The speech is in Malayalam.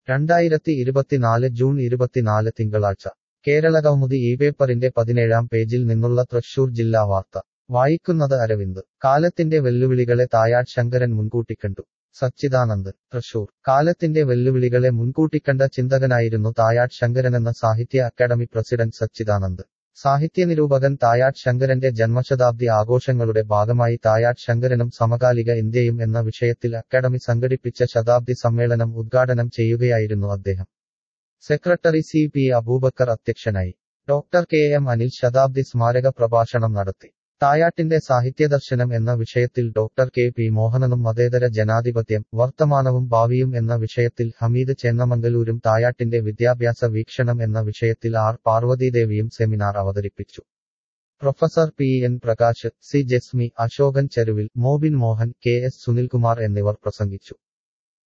രണ്ടായിരത്തി ഇരുപത്തിനാല് ജൂൺ ഇരുപത്തിനാല് തിങ്കളാഴ്ച കേരളകൗമുദി ഈ പേപ്പറിന്റെ പതിനേഴാം പേജിൽ നിന്നുള്ള തൃശൂർ ജില്ലാ വാർത്ത വായിക്കുന്നത് അരവിന്ദ് കാലത്തിന്റെ വെല്ലുവിളികളെ തായാട്ട് ശങ്കരൻ മുൻകൂട്ടിക്കണ്ടു സച്ചിദാനന്ദ് തൃശൂർ കാലത്തിന്റെ വെല്ലുവിളികളെ മുൻകൂട്ടിക്കണ്ട ചിന്തകനായിരുന്നു തായാട്ട് ശങ്കരനെന്ന സാഹിത്യ അക്കാദമി പ്രസിഡന്റ് സച്ചിദാനന്ദ് സാഹിത്യനിരൂപകൻ തായാട്ട് ശങ്കരന്റെ ജന്മശതാബ്ദി ആഘോഷങ്ങളുടെ ഭാഗമായി തായാട്ട് ശങ്കരനും സമകാലിക ഇന്ത്യയും എന്ന വിഷയത്തിൽ അക്കാദമി സംഘടിപ്പിച്ച ശതാബ്ദി സമ്മേളനം ഉദ്ഘാടനം ചെയ്യുകയായിരുന്നു അദ്ദേഹം സെക്രട്ടറി സി പി അബൂബക്കർ അധ്യക്ഷനായി ഡോക്ടർ കെ എം അനിൽ ശതാബ്ദി സ്മാരക പ്രഭാഷണം നടത്തി തായാട്ടിന്റെ സാഹിത്യദർശനം എന്ന വിഷയത്തിൽ ഡോക്ടർ കെ പി മോഹനനും മതേതര ജനാധിപത്യം വർത്തമാനവും ഭാവിയും എന്ന വിഷയത്തിൽ ഹമീദ് ചെന്നമംഗലൂരും തായാട്ടിന്റെ വിദ്യാഭ്യാസ വീക്ഷണം എന്ന വിഷയത്തിൽ ആർ പാർവതീദേവിയും സെമിനാർ അവതരിപ്പിച്ചു professor P N Prakash C Jasmi Asokan Cheruvil Mobin Mohan K S Sunilkumar എന്നിവർ പ്രസംഗിച്ചു